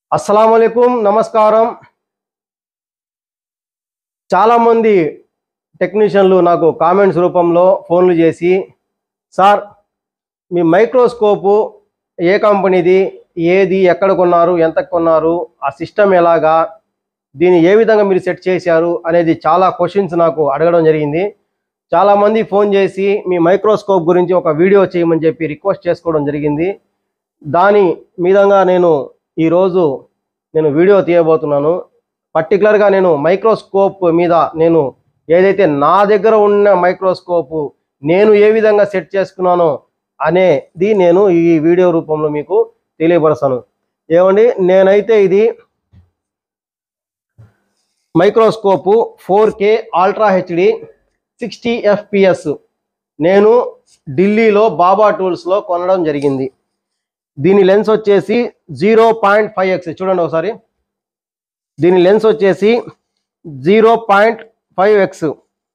అస్సలం అయికం నమస్కారం చాలామంది టెక్నీషియన్లు నాకు కామెంట్స్ రూపంలో ఫోన్లు చేసి సార్ మీ మైక్రోస్కోపు ఏ కంపెనీది ఏది ఎక్కడ కొన్నారు ఎంత కొన్నారు ఆ సిస్టమ్ ఎలాగా దీన్ని ఏ విధంగా మీరు సెట్ చేశారు అనేది చాలా క్వశ్చన్స్ నాకు అడగడం జరిగింది చాలామంది ఫోన్ చేసి మీ మైక్రోస్కోప్ గురించి ఒక వీడియో చేయమని చెప్పి రిక్వెస్ట్ చేసుకోవడం జరిగింది దాని మీదంగా నేను ఈరోజు నేను వీడియో తీయబోతున్నాను పర్టికులర్గా నేను మైక్రోస్కోప్ మీద నేను ఏదైతే నా దగ్గర ఉన్న మైక్రోస్కోప్ నేను ఏ విధంగా సెట్ చేసుకున్నానో అనేది నేను ఈ వీడియో రూపంలో మీకు తెలియపరుస్తాను ఏమండి నేనైతే ఇది microscope four K ultra HD sixty FPS నేను ఢిల్లీలో బాబా టూల్స్లో కొనడం జరిగింది దీని లెన్స్ వచ్చేసి జీరో పాయింట్ ఫైవ్ ఎక్స్ చూడండి ఒకసారి దీని లెన్స్ వచ్చేసి జీరో పాయింట్ ఫైవ్ ఎక్స్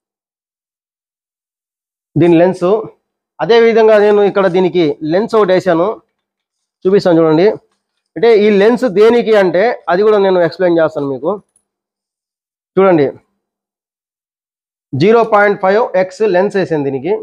దీని లెన్స్ అదేవిధంగా నేను ఇక్కడ దీనికి లెన్స్ ఒకటి వేసాను చూపిస్తాను చూడండి అంటే ఈ లెన్స్ దేనికి అంటే అది కూడా నేను ఎక్స్ప్లెయిన్ చేస్తాను మీకు చూడండి zero point five X lens వేసాను దీనికి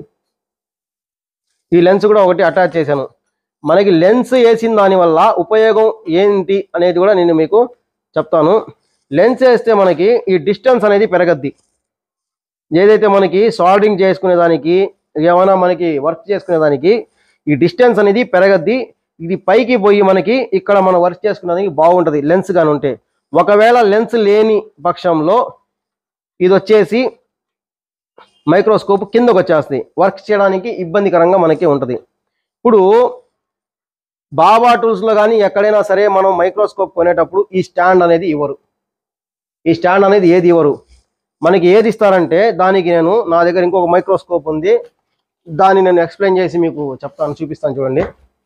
ఈ లెన్స్ కూడా ఒకటి అటాచ్ చేశాను మనకి లెన్స్ వేసిన దానివల్ల ఉపయోగం ఏంటి అనేది కూడా నేను మీకు చెప్తాను లెన్స్ వేస్తే మనకి ఈ డిస్టెన్స్ అనేది పెరగద్ది ఏదైతే మనకి సాల్డింగ్ చేసుకునే దానికి ఏమైనా మనకి వర్క్ చేసుకునే దానికి ఈ డిస్టెన్స్ అనేది పెరగద్ది ఇది పైకి పోయి మనకి ఇక్కడ మనం వర్క్ చేసుకునేదానికి బాగుంటుంది లెన్స్ కానీ ఉంటే ఒకవేళ లెన్స్ లేని పక్షంలో ఇది వచ్చేసి మైక్రోస్కోప్ కిందకు వచ్చేస్తుంది వర్క్ చేయడానికి ఇబ్బందికరంగా మనకి ఉంటుంది ఇప్పుడు బాబా టూల్స్లో కానీ ఎక్కడైనా సరే మనం మైక్రోస్కోప్ కొనేటప్పుడు ఈ స్టాండ్ అనేది ఇవ్వరు ఈ స్టాండ్ అనేది ఏది ఇవ్వరు మనకి ఏది ఇస్తారంటే దానికి నేను నా దగ్గర ఇంకొక మైక్రోస్కోప్ ఉంది దాన్ని నేను ఎక్స్ప్లెయిన్ చేసి మీకు చెప్తాను చూపిస్తాను చూడండి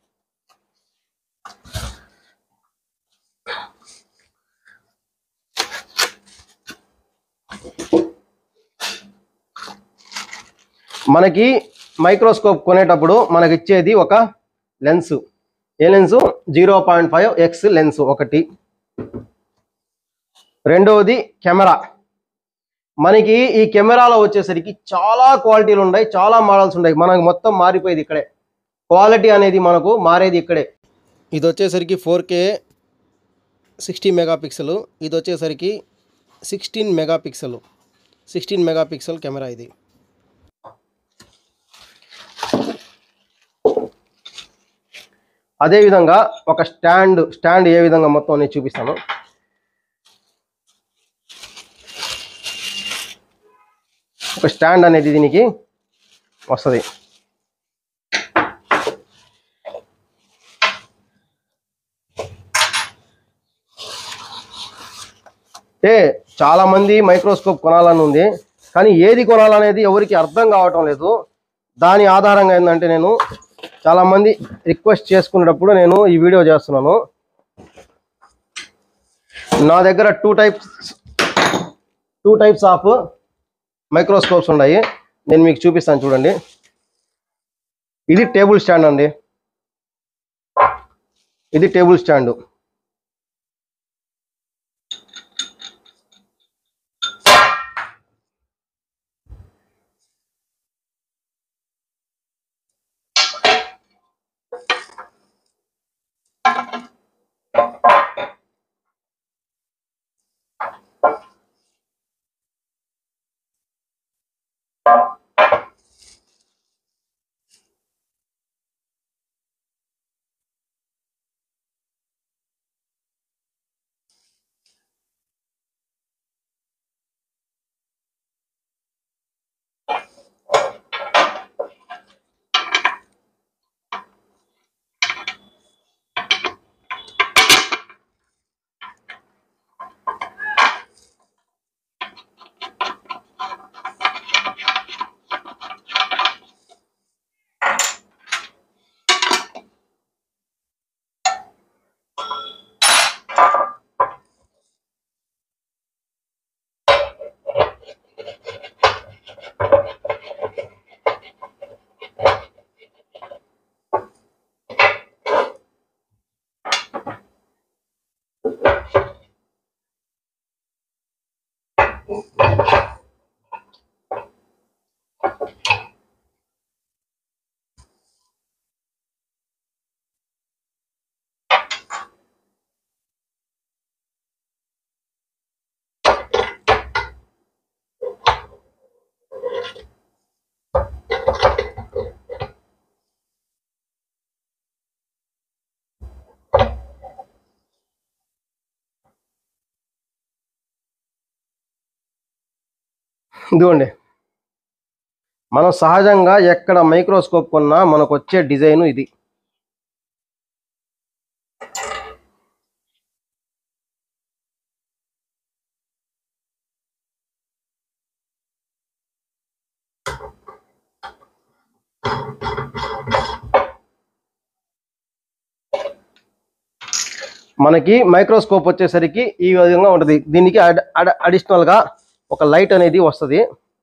మనకి మైక్రోస్కోప్ కొనేటప్పుడు మనకి ఇచ్చేది ఒక లెన్స్ ఏ lens zero point five X lens ఒకటి రెండవది కెమెరా మనకి ఈ కెమెరాలో వచ్చేసరికి చాలా క్వాలిటీలు ఉన్నాయి చాలా మోడల్స్ ఉన్నాయి మనకు మొత్తం మారిపోయేది ఇక్కడే క్వాలిటీ అనేది మనకు మారేది ఇక్కడే ఇది వచ్చేసరికి ఫోర్ కే సిక్స్టీ మెగాపిక్సెల్ ఇది వచ్చేసరికి sixteen megapixel sixteen megapixel camera ఇది అదేవిధంగా ఒక స్టాండ్ స్టాండ్ ఏ విధంగా మొత్తం నేను చూపిస్తాను ఒక స్టాండ్ అనేది దీనికి వస్తుంది అంటే చాలా మంది మైక్రోస్కోప్ కొనాలని ఉంది కానీ ఏది కొనాలనేది ఎవరికి అర్థం కావటం లేదు దాని ఆధారంగా ఏంటంటే నేను చాలా మంది రిక్వెస్ట్ చేసుకునేటప్పుడు నేను ఈ వీడియో చేస్తున్నాను నా దగ్గర two types two types of microscopes ఉన్నాయి నేను మీకు చూపిస్తాను చూడండి ఇది టేబుల్ స్టాండ్ అండి ఇది టేబుల్ స్టాండ్ ఇదిగోండి మనం సహజంగా ఎక్కడ మైక్రోస్కోప్ కొన్నా మనకు వచ్చే డిజైన్ ఇది మనకి మైక్రోస్కోప్ వచ్చేసరికి ఈ విధంగా ఉంటుంది దీనికి అడ్ అడ్- additional గా ఒక లైట్ అనేది వస్తుంది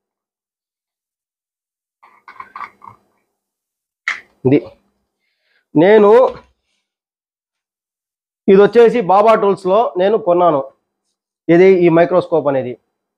ఇది నేను ఇది వచ్చేసి బాబా టూల్స్ లో నేను కొన్నాను ఇది ఈ మైక్రోస్కోప్ అనేది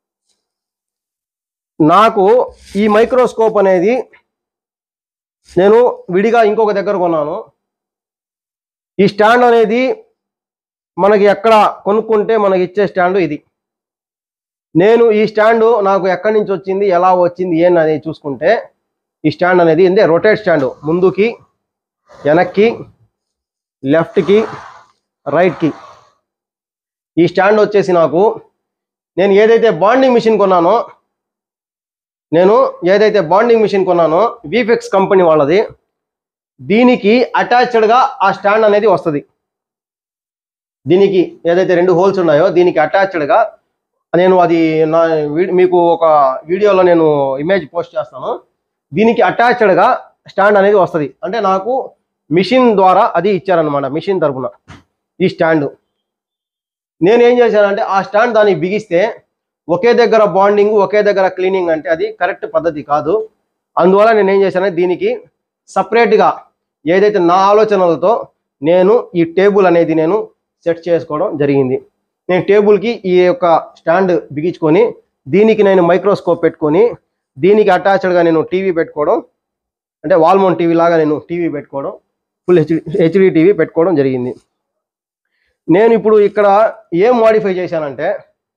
నాకు ఈ మైక్రోస్కోప్ అనేది నేను విడిగా ఇంకొక దగ్గర కొన్నాను ఈ స్టాండ్ అనేది మనకి ఎక్కడ కొనుక్కుంటే మనకి ఇచ్చే స్టాండ్ ఇది నేను ఈ స్టాండ్ నాకు ఎక్కడి నుంచి వచ్చింది ఎలా వచ్చింది ఏం అనేది చూసుకుంటే ఈ స్టాండ్ అనేది ఏందే రొటేట్ స్టాండ్ ముందుకి వెనక్కి లెఫ్ట్కి రైట్కి ఈ స్టాండ్ వచ్చేసి నాకు నేను ఏదైతే బాండింగ్ మిషన్ కొన్నానో నేను ఏదైతే బాండింగ్ మిషన్ కొన్నానో వీఫెక్స్ కంపెనీ వాళ్ళది దీనికి అటాచ్డ్గా ఆ స్టాండ్ అనేది వస్తుంది దీనికి ఏదైతే రెండు హోల్స్ ఉన్నాయో దీనికి అటాచ్డ్గా నేను అది నా వీ- మీకు ఒక వీడియోలో నేను ఇమేజ్ పోస్ట్ చేస్తాను దీనికి అటాచ్డ్గా స్టాండ్ అనేది వస్తుంది అంటే నాకు మిషన్ ద్వారా అది ఇచ్చారనమాట మిషన్ తరపున ఈ స్టాండ్ నేను ఏం చేశానంటే ఆ స్టాండ్ దానికి బిగిస్తే ఒకే దగ్గర బాండింగ్ ఒకే దగ్గర క్లీనింగ్ అంటే అది కరెక్ట్ పద్ధతి కాదు అందువల్ల నేను ఏం చేశానంటే దీనికి సపరేట్గా ఏదైతే నా ఆలోచనలతో నేను ఈ టేబుల్ అనేది నేను సెట్ చేసుకోవడం జరిగింది నేను టేబుల్కి ఈ యొక్క స్టాండ్ బిగించుకొని దీనికి నేను మైక్రోస్కోప్ పెట్టుకొని దీనికి అటాచ్డ్గా నేను టీవీ పెట్టుకోవడం అంటే వాల్మోన్ టీవీ లాగా నేను టీవీ పెట్టుకోవడం ఫుల్ హెచ్డి హెచ్డి టీవీ పెట్టుకోవడం జరిగింది నేను ఇప్పుడు ఇక్కడ ఏం మాడిఫై చేశానంటే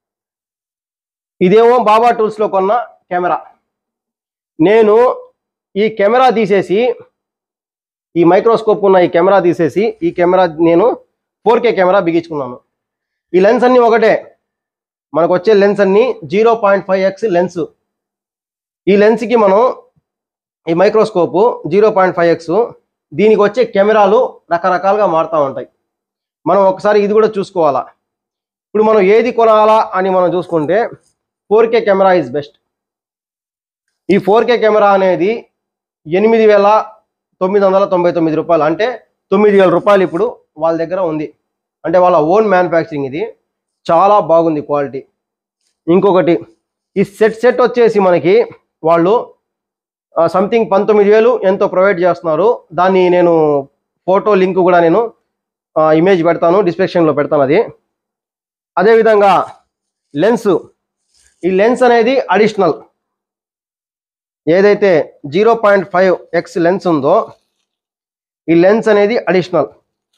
ఇదేమో బాబా టూల్స్లో కొన్న కెమెరా నేను ఈ కెమెరా తీసేసి ఈ మైక్రోస్కోప్ ఉన్న ఈ కెమెరా తీసేసి ఈ కెమెరా నేను ఫోర్ కే కెమెరా బిగించుకున్నాను ఈ లెన్స్ అన్ని ఒకటే మనకు వచ్చే లెన్స్ అన్ని zero point five X lens ఈ లెన్స్కి మనం ఈ microscope zero point five X దీనికి వచ్చే కెమెరాలు రకరకాలుగా మారుతూ ఉంటాయి మనం ఒకసారి ఇది కూడా చూసుకోవాలా ఇప్పుడు మనం ఏది కొనాలా అని మనం చూసుకుంటే four K camera is best ఈ ఫోర్ కే కెమెరా అనేది ఎనిమిది వేల తొమ్మిది వందల తొంభై తొమ్మిది రూపాయలు అంటే తొమ్మిది వేల రూపాయలు ఇప్పుడు వాళ్ళ దగ్గర ఉంది అంటే వాళ్ళ ఓన్ మ్యానుఫ్యాక్చరింగ్ ఇది చాలా బాగుంది క్వాలిటీ ఇంకొకటి ఈ సెట్ సెట్ వచ్చేసి మనకి వాళ్ళు సంథింగ్ పంతొమ్మిది వేలు ఎంతో ప్రొవైడ్ చేస్తున్నారు దాన్ని నేను ఫోటో లింక్ కూడా నేను ఇమేజ్ పెడతాను డిస్క్రిప్షన్లో పెడతాను అది అదేవిధంగా లెన్స్ ఈ లెన్స్ అనేది అడిషనల్ ఏదైతే zero point five X lens ఉందో ఈ లెన్స్ అనేది అడిషనల్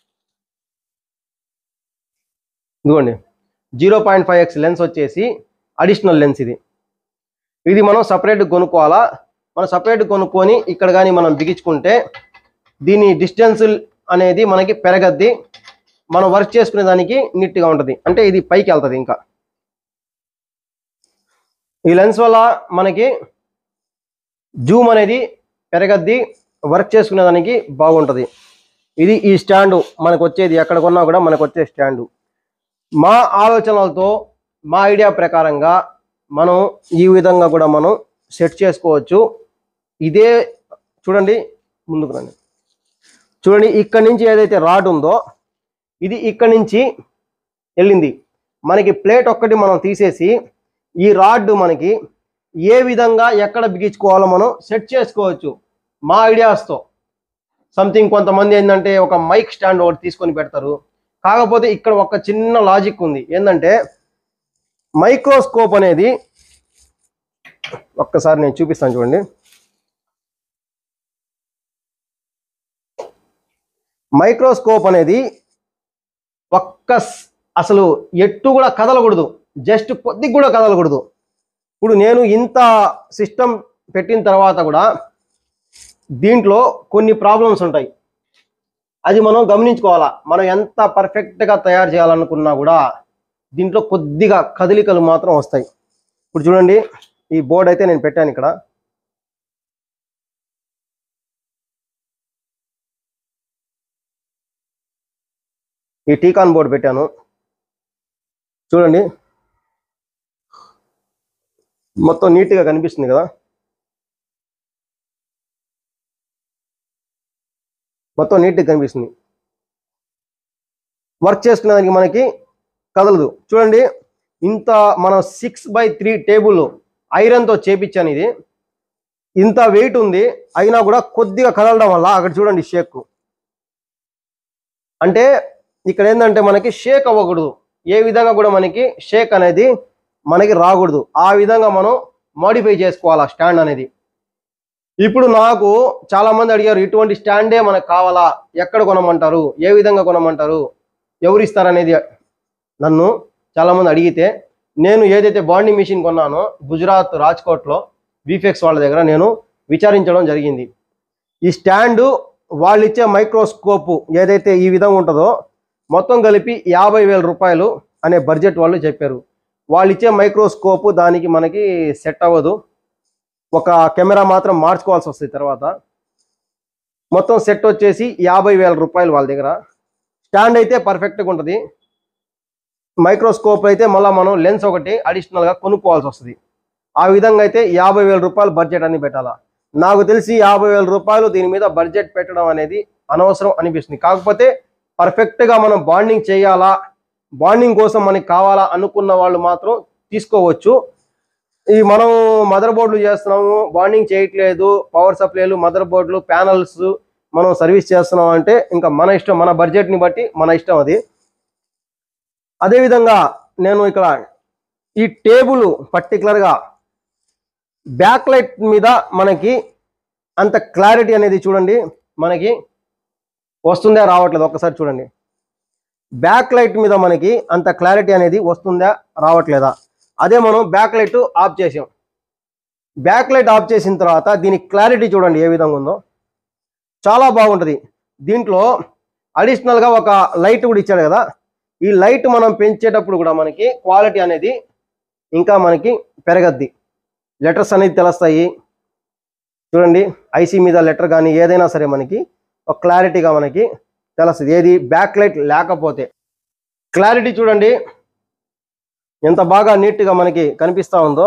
ఇదిగోండి zero point five X lens వచ్చేసి అడిషనల్ లెన్స్ ఇది ఇది మనం సపరేట్ కొనుక్కోవాలా మనం సపరేట్ కొనుక్కొని ఇక్కడ కానీ మనం బిగించుకుంటే దీని డిస్టెన్స్ అనేది మనకి పెరగద్ది మనం వర్క్ చేసుకునే దానికి నీట్గా ఉంటుంది అంటే ఇది పైకి వెళ్తుంది ఇంకా ఈ లెన్స్ వల్ల మనకి జూమ్ అనేది పెరగద్ది వర్క్ చేసుకునే దానికి బాగుంటుంది ఇది ఈ స్టాండు మనకు వచ్చేది ఎక్కడ కొన్నా కూడా మనకు వచ్చే స్టాండు మా ఆలోచనలతో మా ఐడియా ప్రకారంగా మనం ఈ విధంగా కూడా మనం సెట్ చేసుకోవచ్చు ఇదే చూడండి ముందుకు రండి చూడండి ఇక్కడ నుంచి ఏదైతే రాడ్ ఉందో ఇది ఇక్కడ నుంచి వెళ్ళింది మనకి ప్లేట్ ఒక్కటి మనం తీసేసి ఈ రాడ్ మనకి ఏ విధంగా ఎక్కడ బిగించుకోవాలో మనం సెట్ చేసుకోవచ్చు మా ఐడియాస్తో సంథింగ్ కొంతమంది ఏంటంటే ఒక మైక్ స్టాండ్ ఒకటి తీసుకొని పెడతారు కాకపోతే ఇక్కడ ఒక చిన్న లాజిక్ ఉంది ఏంటంటే మైక్రోస్కోప్ అనేది ఒక్కసారి నేను చూపిస్తాను చూడండి మైక్రోస్కోప్ అనేది ఒక్క స్- అసలు ఎట్టు కూడా కదలకూడదు జస్ట్ కొద్దిగా కూడా కదలకూడదు ఇప్పుడు నేను ఇంత సిస్టమ్ పెట్టిన తర్వాత కూడా దీంట్లో కొన్ని ప్రాబ్లమ్స్ ఉంటాయి అది మనం గమనించుకోవాలా మనం ఎంత పర్ఫెక్ట్గా తయారు చేయాలనుకున్నా కూడా దీంట్లో కొద్దిగా కదలికలు మాత్రం వస్తాయి ఇప్పుడు చూడండి ఈ బోర్డ్ అయితే నేను పెట్టాను ఇక్కడ ఈ టీకాన్ బోర్డు పెట్టాను చూడండి మొత్తం నీట్గా కనిపిస్తుంది కదా మొత్తం నీట్గా కనిపిస్తుంది వర్క్ చేసుకునేదానికి మనకి కదలదు చూడండి ఇంత మనం సిక్స్ బై త్రీ టేబుల్ ఐరన్తో చేపించాను ఇది ఇంత వెయిట్ ఉంది అయినా కూడా కొద్దిగా కదలడం వల్ల అక్కడ చూడండి షేక్ అంటే ఇక్కడ ఏంటంటే మనకి షేక్ అవ్వకూడదు ఏ విధంగా కూడా మనకి షేక్ అనేది మనకి రాకూడదు ఆ విధంగా మనం మోడిఫై చేసుకోవాలి ఆ స్టాండ్ అనేది ఇప్పుడు నాకు చాలా మంది అడిగారు ఇటువంటి స్టాండే మనకు కావాలా ఎక్కడ కొనమంటారు ఏ విధంగా కొనమంటారు ఎవరు ఇస్తారనేది నన్ను చాలా మంది అడిగితే నేను ఏదైతే బాండింగ్ మిషన్ కొన్నానో గుజరాత్ రాజ్కోట్లో విఫెక్స్ వాళ్ళ దగ్గర నేను విచారించడం జరిగింది ఈ స్టాండు వాళ్ళు ఇచ్చే మైక్రోస్కోప్ ఏదైతే ఈ విధంగా ఉంటుందో మొత్తం కలిపి యాభై వేల రూపాయలు అనే బడ్జెట్ వాళ్ళు చెప్పారు వాళ్ళు ఇచ్చే మైక్రోస్కోప్ దానికి మనకి సెట్ అవ్వదు ఒక కెమెరా మాత్రం మార్చుకోవాల్సి వస్తుంది తర్వాత మొత్తం సెట్ వచ్చేసి యాభై వేల రూపాయలు వాళ్ళ దగ్గర స్టాండ్ అయితే పర్ఫెక్ట్గా ఉంటుంది మైక్రోస్కోప్ అయితే మళ్ళీ మనం లెన్స్ ఒకటి అడిషనల్గా కొనుక్కోవాల్సి వస్తుంది ఆ విధంగా అయితే యాభై వేల రూపాయలు బడ్జెట్ అని పెట్టాలా నాకు తెలిసి యాభై వేల రూపాయలు దీని మీద బడ్జెట్ పెట్టడం అనేది అనవసరం అనిపిస్తుంది కాకపోతే పర్ఫెక్ట్గా మనం బాండింగ్ చేయాలా బాండింగ్ కోసం మనకి కావాలా అనుకున్న వాళ్ళు మాత్రం తీసుకోవచ్చు ఈ మనం మదర్ బోర్డులు చేస్తున్నాము బాండింగ్ చేయట్లేదు పవర్ సప్లైలు మదర్ బోర్డులు ప్యానల్స్ మనం సర్వీస్ చేస్తున్నాం అంటే ఇంకా మన ఇష్టం మన బడ్జెట్ని బట్టి మన ఇష్టం అది అదేవిధంగా నేను ఇక్కడ ఈ టేబుల్ పర్టికులర్గా బ్యాక్ లైట్ మీద మనకి అంత క్లారిటీ అనేది చూడండి మనకి వస్తుందా రావట్లేదు ఒక్కసారి చూడండి బ్యాక్ లైట్ మీద మనకి అంత క్లారిటీ అనేది వస్తుందా రావట్లేదా అదే మనం బ్యాక్ లైట్ ఆఫ్ చేసాం బ్యాక్ లైట్ ఆఫ్ చేసిన తర్వాత దీని క్లారిటీ చూడండి ఏ విధంగా ఉందో చాలా బాగుంటుంది దీంట్లో అడిషనల్గా ఒక లైట్ కూడా ఇచ్చాడు కదా ఈ లైట్ మనం పెంచేటప్పుడు కూడా మనకి క్వాలిటీ అనేది ఇంకా మనకి పెరగద్ది లెటర్స్ అనేది తెలుస్తాయి చూడండి ఐసీ మీద లెటర్ కానీ ఏదైనా సరే మనకి ఒక క్లారిటీగా మనకి తెలుస్తుంది ఏది బ్యాక్ లైట్ లేకపోతే క్లారిటీ చూడండి ఎంత బాగా నీట్గా మనకి కనిపిస్తూ ఉందో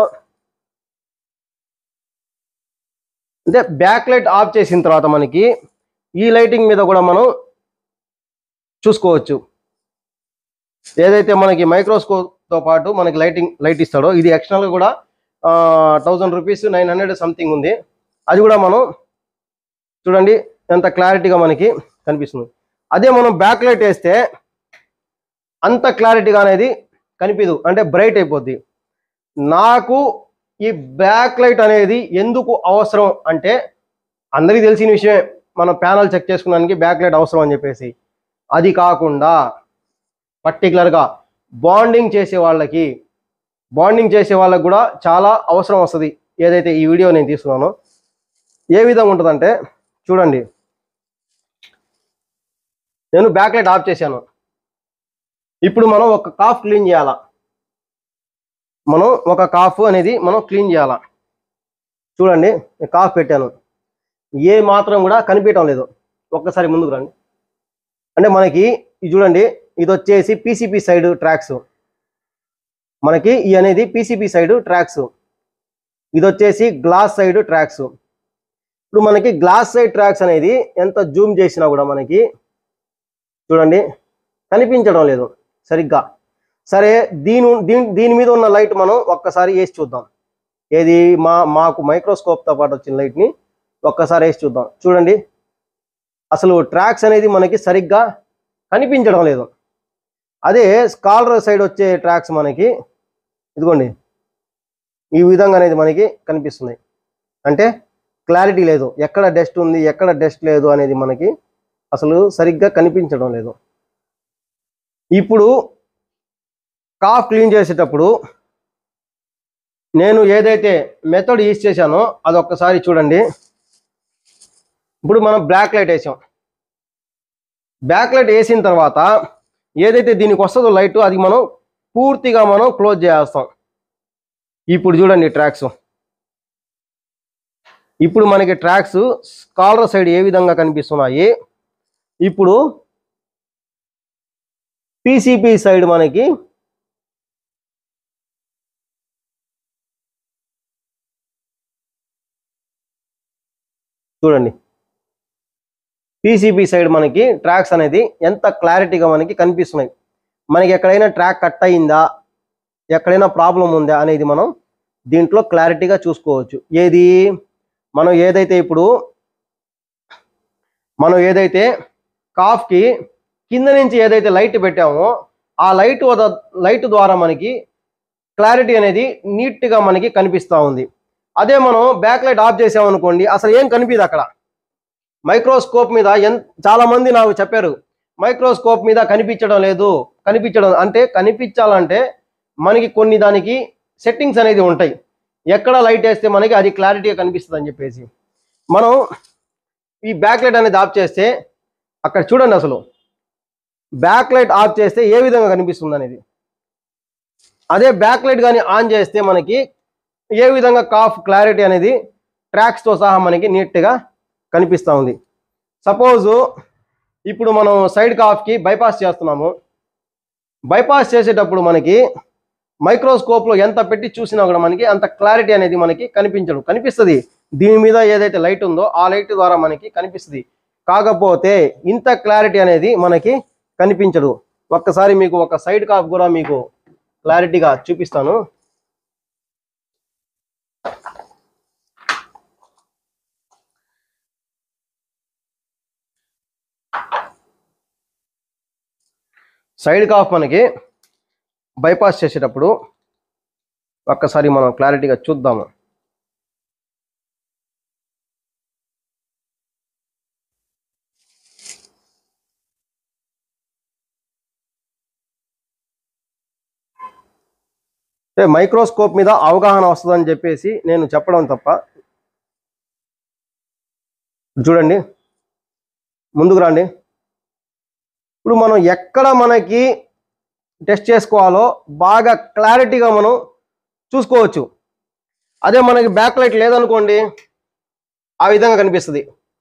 అంటే బ్యాక్ లైట్ ఆఫ్ చేసిన తర్వాత మనకి ఈ లైటింగ్ మీద కూడా మనం చూసుకోవచ్చు ఏదైతే మనకి మైక్రోస్కోప్ తో పాటు మనకి లైటింగ్ లైట్ ఇస్తాడో ఇది ఎక్స్టర్నల్ కూడా thousand rupees nine hundred something ఉంది అది కూడా మనం చూడండి ఎంత క్లారిటీగా మనకి కనిపిస్తుంది అదే మనం బ్యాక్ లైట్ వేస్తే అంత క్లారిటీగా అనేది కనిపించదు అంటే బ్రైట్ అయిపోద్ది నాకు ఈ బ్యాక్ లైట్ అనేది ఎందుకు అవసరం అంటే అందరికీ తెలిసిన విషయమే మనం ప్యానల్ చెక్ చేసుకోవడానికి బ్యాక్ లైట్ అవసరం అని చెప్పేసి అది కాకుండా పర్టికులర్గా బాండింగ్ చేసే వాళ్ళకి బాండింగ్ చేసే వాళ్ళకి కూడా చాలా అవసరం వస్తుంది ఏదైతే ఈ వీడియో నేను తీసుకున్నానో ఏ విధంగా ఉంటుందంటే చూడండి నేను బ్యాక్ లైట్ ఆఫ్ చేశాను ఇప్పుడు మనం ఒక కాఫ్ క్లీన్ చేయాలా మనం ఒక కాఫ్ అనేది మనం క్లీన్ చేయాలా చూడండి నేను కాఫ్ పెట్టాను ఏ మాత్రం కూడా కనిపించడం లేదు ఒక్కసారి ముందుకు రండి అంటే మనకి ఇది చూడండి ఇది వచ్చేసి పీసీపీ సైడ్ ట్రాక్స్ మనకి ఈ అనేది పీసీపీ సైడ్ ట్రాక్స్ ఇది వచ్చేసి గ్లాస్ సైడ్ ట్రాక్స్ ఇప్పుడు మనకి గ్లాస్ సైడ్ ట్రాక్స్ అనేది ఎంత జూమ్ చేసినా కూడా మనకి చూడండి కనిపించడం లేదు సరిగ్గా సరే దీని దీని దీని మీద ఉన్న లైట్ మనం ఒక్కసారి వేసి చూద్దాం ఏది మా మాకు మైక్రోస్కోప్తో పాటు వచ్చిన లైట్ని ఒక్కసారి వేసి చూద్దాం చూడండి అసలు ట్రాక్స్ అనేది మనకి సరిగ్గా కనిపించడం లేదు అదే స్కాలర్ సైడ్ వచ్చే ట్రాక్స్ మనకి ఇదిగోండి ఈ విధంగా అనేది మనకి కనిపిస్తుంది అంటే క్లారిటీ లేదు ఎక్కడ డస్ట్ ఉంది ఎక్కడ డస్ట్ లేదు అనేది మనకి అసలు సరిగ్గా కనిపించడం లేదు ఇప్పుడు కాఫ్ క్లీన్ చేసేటప్పుడు నేను ఏదైతే మెథడ్ యూజ్ చేశానో అది ఒక్కసారి చూడండి ఇప్పుడు మనం బ్లాక్ లైట్ వేసాం బ్యాక్ లైట్ వేసిన తర్వాత ఏదైతే దీనికి వస్తుందో లైట్ అది మనం పూర్తిగా మనం క్లోజ్ చేస్తాం ఇప్పుడు చూడండి ట్రాక్స్ ఇప్పుడు మనకి ట్రాక్స్ కాలర్ సైడ్ ఏ విధంగా కనిపిస్తున్నాయి ఇప్పుడు పీసీపీ సైడ్ మనకి చూడండి పీసీబీ సైడ్ మనకి ట్రాక్స్ అనేది ఎంత క్లారిటీగా మనకి కనిపిస్తున్నాయి మనకి ఎక్కడైనా ట్రాక్ కట్ అయిందా ఎక్కడైనా ప్రాబ్లం ఉందా అనేది మనం దీంట్లో క్లారిటీగా చూసుకోవచ్చు ఏది మనం ఏదైతే ఇప్పుడు మనం ఏదైతే కాఫ్కి కింద నుంచి ఏదైతే లైట్ పెట్టామో ఆ లైట్ వద- లైట్ ద్వారా మనకి క్లారిటీ అనేది నీట్గా మనకి కనిపిస్తూ ఉంది అదే మనం బ్యాక్ లైట్ ఆఫ్ చేసామనుకోండి అసలు ఏం కనిపించదు అక్కడ మైక్రోస్కోప్ మీద ఎన్ చాలా మంది నాకు చెప్పారు మైక్రోస్కోప్ మీద కనిపించడం లేదు కనిపించడం అంటే కనిపించాలంటే మనకి కొన్ని దానికి సెట్టింగ్స్ అనేది ఉంటాయి ఎక్కడ లైట్ వేస్తే మనకి అది క్లారిటీగా కనిపిస్తుంది అని చెప్పేసి మనం ఈ బ్యాక్ లైట్ అనేది ఆఫ్ చేస్తే అక్కడ చూడండి అసలు బ్యాక్ లైట్ ఆఫ్ చేస్తే ఏ విధంగా కనిపిస్తుంది అనేది అదే బ్యాక్ లైట్ కానీ ఆన్ చేస్తే మనకి ఏ విధంగా కాఫ్ క్లారిటీ అనేది ట్రాక్స్తో సహా మనకి నీట్గా కనిపిస్తూ ఉంది సపోజ్ ఇప్పుడు మనం సైడ్ కాఫ్కి బైపాస్ చేస్తున్నాము బైపాస్ చేసేటప్పుడు మనకి మైక్రోస్కోప్లో ఎంత పెట్టి చూసినా కూడా మనకి అంత క్లారిటీ అనేది మనకి కనిపించదు కనిపిస్తుంది దీని మీద ఏదైతే లైట్ ఉందో ఆ లైట్ ద్వారా మనకి కనిపిస్తుంది కాకపోతే ఇంత క్లారిటీ అనేది మనకి కనిపించదు ఒక్కసారి మీకు ఒక సైడ్ కాఫ్ కూడా మీకు క్లారిటీగా చూపిస్తాను సైడ్ కాఫ్ మనకి బైపాస్ చేసేటప్పుడు ఒక్కసారి మనం క్లారిటీగా చూద్దాము అంటే మైక్రోస్కోప్ మీద అవగాహన వస్తుందని చెప్పేసి నేను చెప్పడం తప్ప చూడండి ముందుకు రండి ఇప్పుడు మనం ఎక్కడ మనకి టెస్ట్ చేసుకోవాలో బాగా క్లారిటీగా మనం చూసుకోవచ్చు అదే మనకి బ్యాక్ లైట్ లేదనుకోండి ఆ విధంగా కనిపిస్తుంది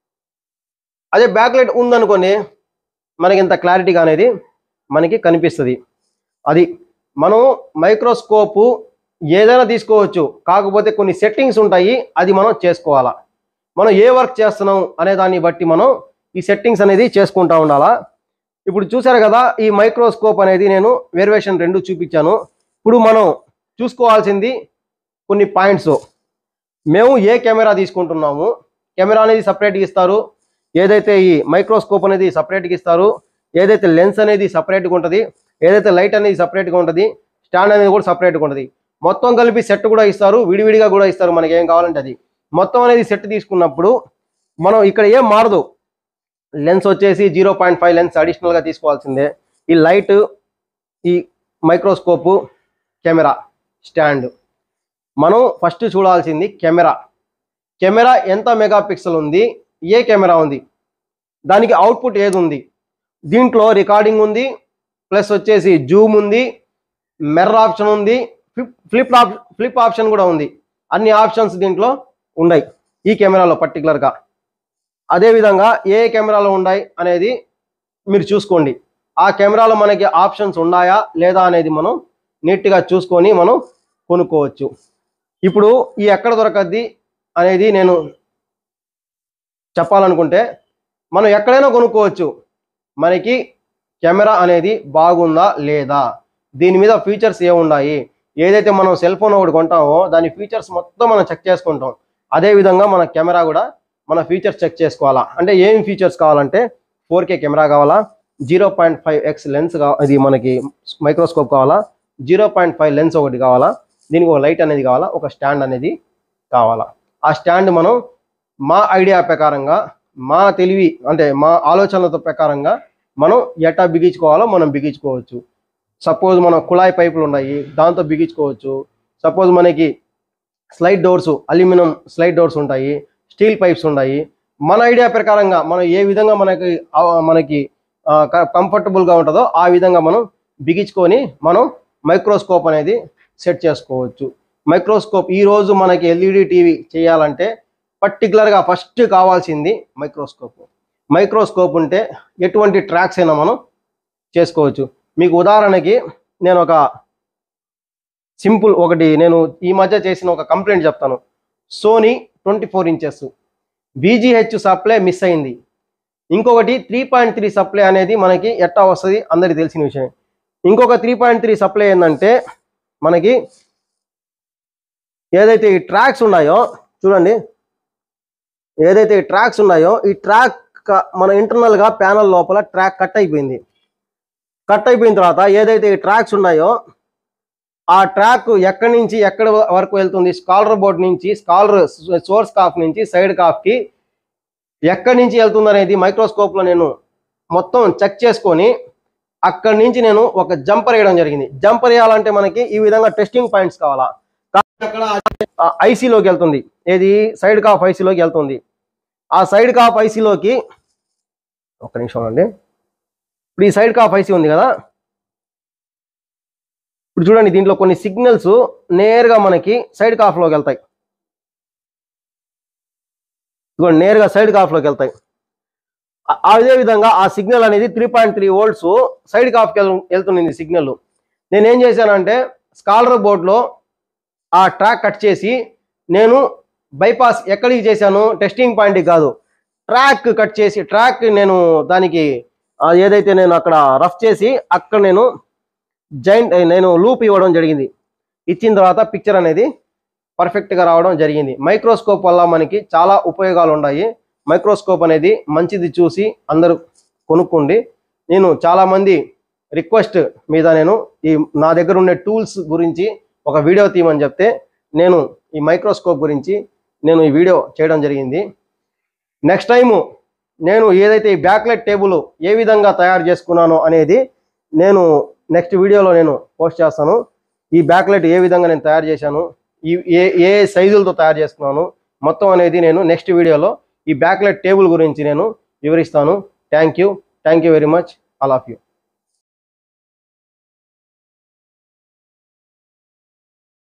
అదే బ్యాక్ లైట్ ఉందనుకోండి మనకి ఇంత క్లారిటీగా అనేది మనకి కనిపిస్తుంది అది మనం మైక్రోస్కోపు ఏదైనా తీసుకోవచ్చు కాకపోతే కొన్ని సెట్టింగ్స్ ఉంటాయి అది మనం చేసుకోవాలా మనం ఏ వర్క్ చేస్తున్నాం అనే దాన్ని బట్టి మనం ఈ సెట్టింగ్స్ అనేది చేసుకుంటా ఉండాలా ఇప్పుడు చూసారు కదా ఈ మైక్రోస్కోప్ అనేది నేను వేరియేషన్ రెండు చూపించాను ఇప్పుడు మనం చూసుకోవాల్సింది కొన్ని పాయింట్స్ మేము ఏ కెమెరా తీసుకుంటున్నాము కెమెరా అనేది సపరేట్గా ఇస్తారు ఏదైతే ఈ మైక్రోస్కోప్ అనేది సపరేట్గా ఇస్తారు ఏదైతే లెన్స్ అనేది సపరేట్గా ఉంటుంది ఏదైతే లైట్ అనేది సపరేట్గా ఉంటుంది స్టాండ్ అనేది కూడా సపరేట్గా ఉంటుంది మొత్తం కలిపి సెట్ కూడా ఇస్తారు విడివిడిగా కూడా ఇస్తారు మనకి ఏం కావాలంటే అది మొత్తం అనేది సెట్ తీసుకున్నప్పుడు మనం ఇక్కడ ఏం మారదు లెన్స్ వచ్చేసి జీరో పాయింట్ ఫైవ్ లెన్స్ అడిషనల్గా తీసుకోవాల్సిందే ఈ లైట్ ఈ మైక్రోస్కోపు కెమెరా స్టాండ్ మనం ఫస్ట్ చూడాల్సింది కెమెరా కెమెరా ఎంత మెగా పిక్సెల్ ఉంది ఏ కెమెరా ఉంది దానికి అవుట్పుట్ ఏది ఉంది దీంట్లో రికార్డింగ్ ఉంది ప్లస్ వచ్చేసి జూమ్ ఉంది మెర్ర ఆప్షన్ ఉంది ఫ్లిప్ ఫ్లిప్ ఆప్ ఫ్లిప్ ఆప్షన్ కూడా ఉంది అన్ని ఆప్షన్స్ దీంట్లో ఉన్నాయి ఈ కెమెరాలో పర్టికులర్గా అదేవిధంగా ఏ కెమెరాలో ఉన్నాయి అనేది మీరు చూసుకోండి ఆ కెమెరాలో మనకి ఆప్షన్స్ ఉన్నాయా లేదా అనేది మనం నీట్గా చూసుకొని మనం కొనుక్కోవచ్చు ఇప్పుడు ఈ ఎక్కడ దొరకద్ది అనేది నేను చెప్పాలనుకుంటే మనం ఎక్కడైనా కొనుక్కోవచ్చు మనకి కెమెరా అనేది బాగుందా లేదా దీని మీద ఫీచర్స్ ఏమున్నాయి ఏదైతే మనం సెల్ ఫోన్ ఒకటి కొంటామో దాని ఫీచర్స్ మొత్తం మనం చెక్ చేసుకుంటాం అదే విధంగా మన కెమెరా కూడా మన ఫీచర్స్ చెక్ చేసుకోవాలా అంటే ఏం ఫీచర్స్ కావాలంటే ఫోర్ కే కెమెరా కావాలా zero point five X lens కా ఇది మనకి మైక్రోస్కోప్ కావాలా జీరో పాయింట్ ఫైవ్ లెన్స్ ఒకటి కావాలా దీనికి ఒక లైట్ అనేది కావాలా ఒక స్టాండ్ అనేది కావాలా ఆ స్టాండ్ మనం మా ఐడియా ప్రకారంగా మా తెలివి అంటే మా ఆలోచనలతో ప్రకారంగా మనం ఎట్టా బిగించుకోవాలో మనం బిగించుకోవచ్చు సపోజ్ మన కుళాయి పైపులు ఉన్నాయి దాంతో బిగించుకోవచ్చు సపోజ్ మనకి slide doors aluminium slide doors ఉంటాయి స్టీల్ పైప్స్ ఉన్నాయి మన ఐడియా ప్రకారంగా మనం ఏ విధంగా మనకి ఆ, మనకి కంఫర్టబుల్గా ఉంటుందో ఆ విధంగా మనం బిగించుకొని మనం మైక్రోస్కోప్ అనేది సెట్ చేసుకోవచ్చు మైక్రోస్కోప్ ఈ రోజు మనకి ఎల్ఈడి టీవీ చేయాలంటే పర్టికులర్గా ఫస్ట్ కావాల్సింది మైక్రోస్కోప్ మైక్రోస్కోప్ ఉంటే ఎటువంటి ట్రాక్స్ అయినా మనం చేసుకోవచ్చు మీకు ఉదాహరణకి నేను ఒక సింపుల్ ఒకటి నేను ఈ మధ్య చేసిన ఒక కంప్లైంట్ చెప్తాను Sony twenty four inches BGH supply miss అయింది ఇంకొకటి త్రీ పాయింట్ త్రీ సప్లై అనేది మనకి ఎట్టా వస్తుంది అందరికి తెలిసిన విషయం ఇంకొక త్రీ పాయింట్ త్రీ సప్లై ఏంటంటే మనకి ఏదైతే ఈ ట్రాక్స్ ఉన్నాయో చూడండి ఏదైతే ఈ ట్రాక్స్ ఉన్నాయో ఈ ట్రాక్ క- మన internal గా ప్యానల్ లోపల ట్రాక్ కట్ అయిపోయింది కట్ అయిపోయిన తర్వాత ఏదైతే ఈ ట్రాక్స్ ఉన్నాయో ఆ ట్రాక్ ఎక్కడి నుంచి ఎక్కడి వరకు వెళ్తుంది స్కాలర్ బోర్డ్ నుంచి స్కాలర్ సోర్స్ కాఫ్ నుంచి సైడ్ కాఫ్కి ఎక్కడి నుంచి వెళ్తుంది అనేది మైక్రోస్కోప్లో నేను మొత్తం చెక్ చేసుకొని అక్కడి నుంచి నేను ఒక జంపర్ వేయడం జరిగింది జంపర్ వేయాలంటే మనకి ఈ విధంగా టెస్టింగ్ పాయింట్స్ కావాలా కానీ అక్కడ ఐసీలోకి వెళ్తుంది ఏది సైడ్ కాఫ్ ఐసీలోకి వెళ్తుంది ఆ సైడ్ కాఫ్ ఐసీలోకి ఒక్క నిమిషం అండి ఇప్పుడు ఈ సైడ్ కాఫ్ ఐసీ ఉంది కదా ఇప్పుడు చూడండి దీంట్లో కొన్ని సిగ్నల్స్ నేరుగా మనకి సైడ్ కాఫ్లోకి వెళ్తాయి ఇదిగోండి నేరుగా సైడ్ కాఫ్లోకి వెళ్తాయి ఆ- అదే విధంగా ఆ సిగ్నల్ అనేది three point three volts side కాఫ్కి వెళ్తుంది సిగ్నల్ నేను ఏం చేశానంటే స్కాలర్ బోర్డ్లో ఆ ట్రాక్ కట్ చేసి నేను బైపాస్ ఎక్కడికి చేశాను టెస్టింగ్ పాయింట్కి కాదు ట్రాక్ కట్ చేసి ట్రాక్ నేను దానికి ఆ, ఏదైతే నేను అక్కడ రఫ్ చేసి అక్కడ నేను జైంట్ నేను లూప్ ఇవ్వడం జరిగింది ఇచ్చిన తర్వాత పిక్చర్ అనేది పర్ఫెక్ట్గా రావడం జరిగింది మైక్రోస్కోప్ వల్ల మనకి చాలా ఉపయోగాలు ఉన్నాయి మైక్రోస్కోప్ అనేది మంచిది చూసి అందరూ కొనుక్కోండి నేను చాలామంది రిక్వెస్ట్ మీద నేను ఈ నా దగ్గర ఉండే టూల్స్ గురించి ఒక వీడియో తీయమని చెప్తే నేను ఈ మైక్రోస్కోప్ గురించి నేను ఈ వీడియో చేయడం జరిగింది నెక్స్ట్ టైము నేను ఏదైతే ఈ బ్యాక్లెట్ టేబుల్ ఏ విధంగా తయారు చేసుకున్నానో అనేది నేను నెక్స్ట్ వీడియోలో నేను పోస్ట్ చేస్తాను ఈ బ్యాక్లెట్ ఏ విధంగా నేను తయారు చేశాను ఈ ఏ ఏ సైజులతో తయారు చేసుకున్నాను మొత్తం అనేది నేను నెక్స్ట్ వీడియోలో ఈ బ్యాక్లెట్ టేబుల్ గురించి నేను వివరిస్తాను thank you thank you very much all of you